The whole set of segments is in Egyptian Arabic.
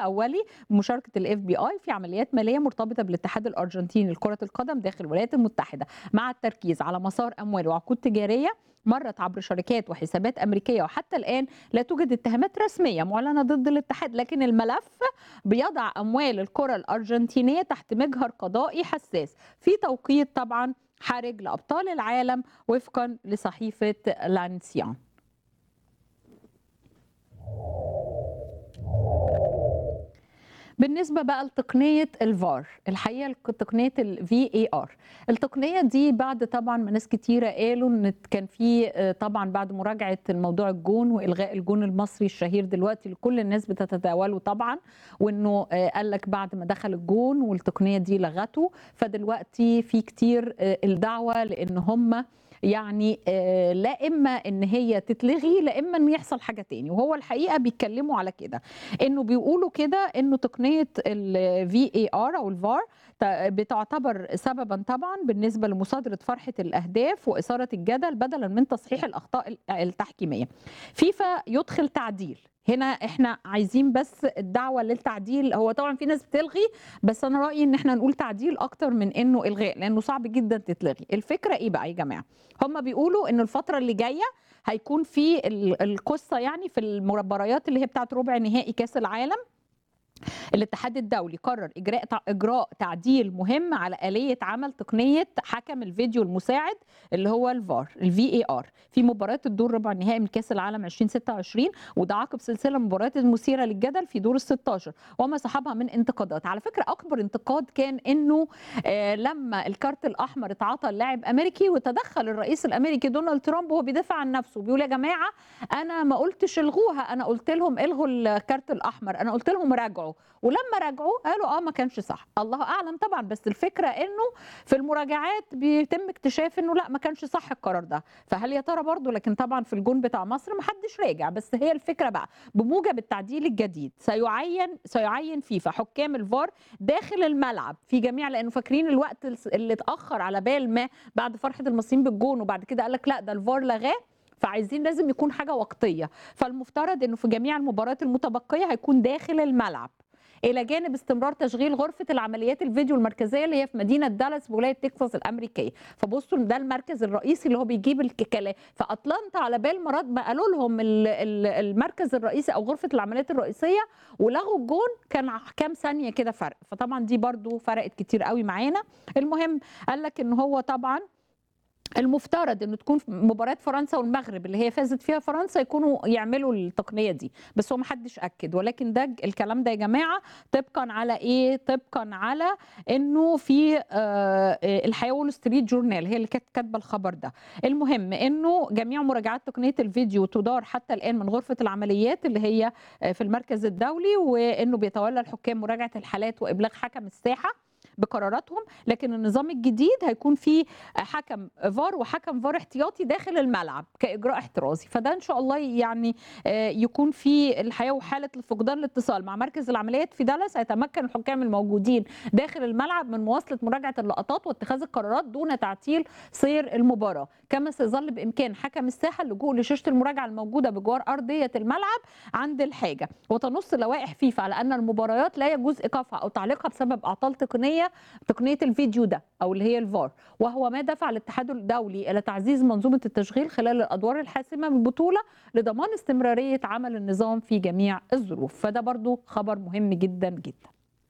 اولي بمشاركه الاف بي اي في عمليات ماليه مرتبطه بالاتحاد الارجنتيني لكره القدم داخل الولايات المتحده مع التركيز على مسار اموال وعقود تجاريه مرت عبر شركات وحسابات امريكيه وحتى الان لا توجد اتهامات رسميه معلنه ضد الاتحاد لكن الملف بيضع اموال الكره الارجنتينيه تحت مجهر قضائي حساس في توقيت طبعا حرج لابطال العالم وفقا لصحيفه لانسيان بالنسبه بقى لتقنيه الفار الحقيقه تقنيه الفي اي ار التقنيه دي بعد طبعا ما ناس كتيره قالوا ان كان في طبعا بعد مراجعه الموضوع الجون والغاء الجون المصري الشهير دلوقتي اللي كل الناس بتتداوله طبعا وانه قال لك بعد ما دخل الجون والتقنيه دي لغته فدلوقتي في كتير الدعوه لان هم يعني لا اما ان هي تتلغي لا اما انه يحصل حاجه تاني وهو الحقيقه بيتكلموا على كده انه بيقولوا كده انه تقنيه الفي اي ار او الفار بتعتبر سببا طبعا بالنسبه لمصادره فرحه الاهداف واثاره الجدل بدلا من تصحيح الاخطاء التحكيميه فيفا يدخل تعديل هنا احنا عايزين بس الدعوه للتعديل هو طبعا في ناس بتلغي بس انا رايي ان احنا نقول تعديل اكتر من انه الغاء لانه صعب جدا تتلغي الفكره ايه بقى يا جماعه هم بيقولوا ان الفتره اللي جايه هيكون في القصه يعني في المباريات اللي هي بتاعت ربع نهائي كاس العالم الاتحاد الدولي قرر اجراء اجراء تعديل مهم على اليه عمل تقنيه حكم الفيديو المساعد اللي هو الفار الفي اي ار في مباراه الدور ربع النهائي من كاس العالم 2026 وده عقب سلسله مباريات مثيره للجدل في دور ال 16 وما صاحبها من انتقادات على فكره اكبر انتقاد كان انه آه لما الكارت الاحمر اتعاطى اللاعب امريكي وتدخل الرئيس الامريكي دونالد ترامب وهو بيدافع عن نفسه بيقول يا جماعه انا ما قلتش الغوها انا قلت لهم الغوا الكارت الاحمر انا قلت لهم راجعوا ولما راجعوا قالوا اه ما كانش صح الله اعلم طبعا بس الفكره انه في المراجعات بيتم اكتشاف انه لا ما كانش صح القرار ده فهل يا ترى برضه لكن طبعا في الجون بتاع مصر ما حدش راجع بس هي الفكره بقى بموجب التعديل الجديد سيعين سيعين فيفا حكام الفار داخل الملعب في جميع لانه فاكرين الوقت اللي اتاخر على بال ما بعد فرحه المصريين بالجون وبعد كده قال لك لا ده الفار لغاه فعايزين لازم يكون حاجه وقتيه فالمفترض انه في جميع المباريات المتبقيه هيكون داخل الملعب الى جانب استمرار تشغيل غرفه العمليات الفيديو المركزيه اللي هي في مدينه دالاس بولايه تكساس الامريكيه فبصوا ده المركز الرئيسي اللي هو بيجيب الكلام فاطلانتا على بال مرات ما قالوا لهم المركز الرئيسي او غرفه العمليات الرئيسيه ولغوا الجون كان كام ثانيه كده فرق فطبعا دي برضو فرقت كتير قوي معانا المهم قال لك ان هو طبعا المفترض انه تكون مباراه فرنسا والمغرب اللي هي فازت فيها فرنسا يكونوا يعملوا التقنيه دي بس هو ما حدش اكد ولكن ده الكلام ده يا جماعه طبقا على ايه طبقا على انه في آه الحياه وول ستريت جورنال هي اللي كانت كاتبه الخبر ده المهم انه جميع مراجعات تقنيه الفيديو تدار حتى الان من غرفه العمليات اللي هي في المركز الدولي وانه بيتولى الحكام مراجعه الحالات وابلاغ حكم الساحه بقراراتهم لكن النظام الجديد هيكون فيه حكم فار وحكم فار احتياطي داخل الملعب كاجراء احترازي فده ان شاء الله يعني يكون في الحياه وحاله فقدان الاتصال مع مركز العمليات في دالاس هيتمكن الحكام الموجودين داخل الملعب من مواصله مراجعه اللقطات واتخاذ القرارات دون تعطيل سير المباراه كما سيظل بامكان حكم الساحه اللجوء لشاشه المراجعه الموجوده بجوار ارضيه الملعب عند الحاجه وتنص لوائح فيفا على ان المباريات لا يجوز ايقافها او تعليقها بسبب اعطال تقنيه تقنيه الفيديو ده او اللي هي الفار وهو ما دفع الاتحاد الدولي الى تعزيز منظومه التشغيل خلال الادوار الحاسمه من البطوله لضمان استمراريه عمل النظام في جميع الظروف فده برضو خبر مهم جدا جدا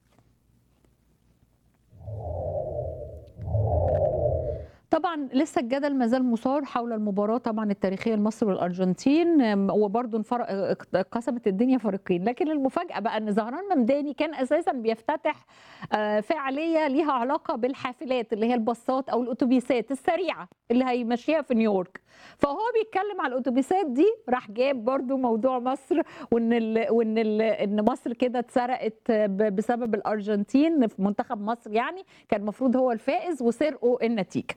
طبعا لسه الجدل ما زال مثار حول المباراه طبعا التاريخيه لمصر والارجنتين وبرضه قسمت الدنيا فريقين لكن المفاجاه بقى ان زهران ممداني كان اساسا بيفتتح فعاليه ليها علاقه بالحافلات اللي هي الباصات او الاتوبيسات السريعه اللي هيمشيها في نيويورك فهو بيتكلم على الاتوبيسات دي راح جاب برضو موضوع مصر وان ال وان ال ان مصر كده اتسرقت بسبب الارجنتين في منتخب مصر يعني كان المفروض هو الفائز وسرقوا النتيجه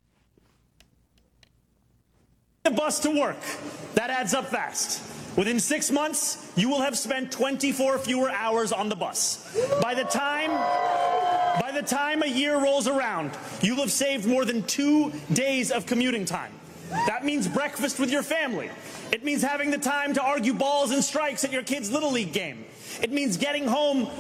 the bus to work. That adds up fast. Within six months, you will have spent 24 fewer hours on the bus. By the time by the time a year rolls around, you'll have saved more than two days of commuting time. That means breakfast with your family. It means having the time to argue balls and strikes at your kid's Little League game. It means getting home